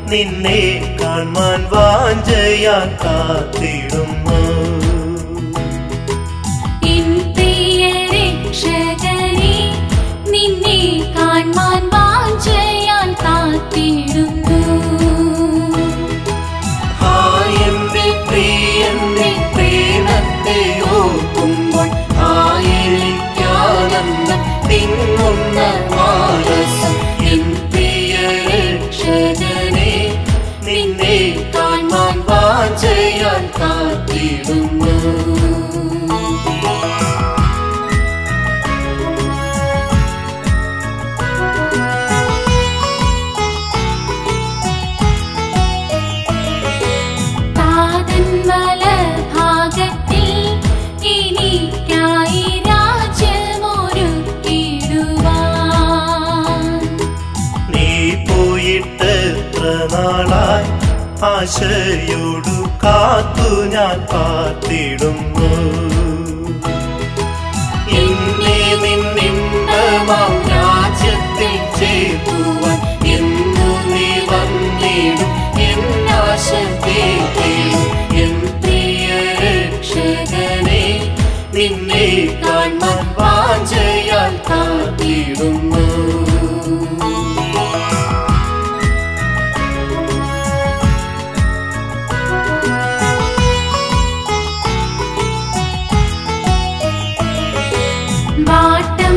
നിന്നെ കാണാൻ വാഞ്ചയാൻ കാത്തിടുന്നു എൻ പ്രിയ രക്ഷകനെ നിന്നെ കാൺമാൻ വാഞ്ചയാൻ കാത്തിടുന്നു ആയെന്റെ പ്രിയന്റെ പ്രേമത്തെ ഓർക്കുമ്പോൾ ആയിരിക്കാനന്ദം തിങ്ങുന്ന മാനസം എൻ പ്രിയ രക്ഷകനെ നിന്നെ കാണാൻ വാഞ്ചയാൻ കാത്തിടുന്നു താതൻ വലഭാഗത്തിൽ എനിക്കായി രാജ്യമൊരുക്കിടുവാൻ നീ പോയിട്ട് എത്ര നാളായി ആശയോടു കാത്തു ഞാൻ കാത്തിടുന്നു എന്നെ നിന്നിമ്പമാം രാജ്യത്തിൽ ചേർക്കുവാൻ എന്നു നീ വന്നിടും എന്നാശ കേട്ടിടും എൻ പ്രിയ രക്ഷകനെ നിന്നെ കാണാൻ വാഞ്ചയാൽ കാത്തിടുന്നു വാട്ടം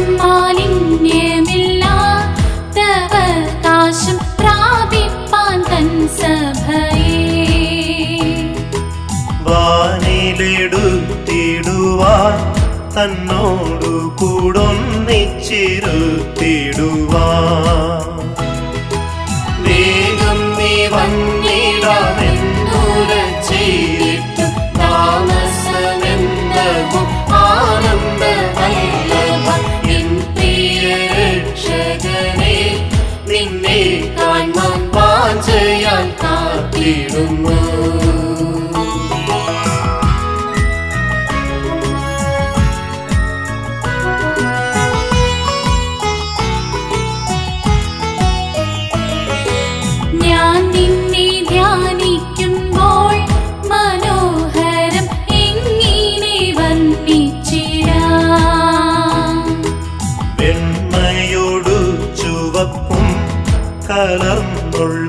മാലിന്യമില്ലാത്തവകാശം പ്രാപിപ്പാൻ തൻ സഭയെ വാനിലെടുത്തിടുവാൻ തന്നോടു കൂടൊന്നിച്ചിരുത്തിടുവാൻ വേഗം നീ വന്നിടാമെന്നുര ചെയ്തിട്ട് താമസമെന്തകും ആനന്ദമല്ലവ എൻ പ്രിയ രക്ഷകനെ നിന്നെ കാണാൻ വാഞ്ചയാൻ കാത്തിടുന്നു ഞാൻ നിന്നെ ധ്യാനിക്കുമ്പോൾ മനോഹരം എങ്ങനെ വർണ്ണിച്ചിടാം വെണ്മയോടു ചുവപ്പും കലർന്നുള്ള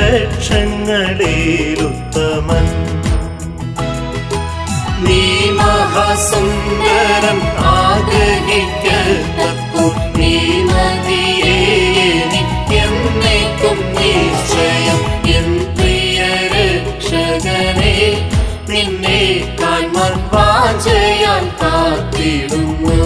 ലക്ഷങ്ങളിലുത്തമൻ നീ മഹാസുന്ദരൻ ആഗ്രഹിക്കത്തക്കു നീ മതിയേ എന്നേക്കും നിശ്ചയം എൻ പ്രിയ രക്ഷകനെ നിന്നെ കാണാൻ വാഞ്ചയാൻ കാത്തിടുന്നു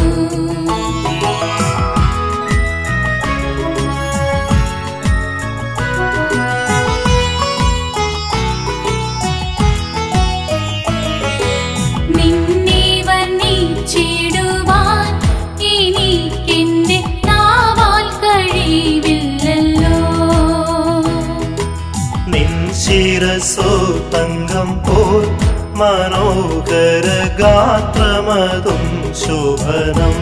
നിന്നെ വർണ്ണിച്ചിടുവാൻ എനിക്കെന്റെ നാവാൽ കഴിവില്ലല്ലോ നിൻ ശിരസോ തങ്കം പോൽ മനോഹര ഗാത്രമതും ശോഭനം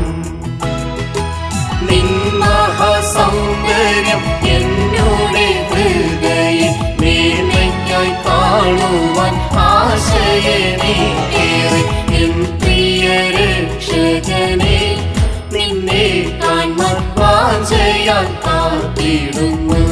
നിൻ മഹാസൗന്ദര്യം എന്നോടെ ഹൃദയ മേന്മയ്ക്കായി കാണുവാൻ ആശയനേറെ എൻ പ്രിയ രക്ഷകനെ നിന്നെ കാണാൻ വാഞ്ചയാൻ കാത്തിടുന്നു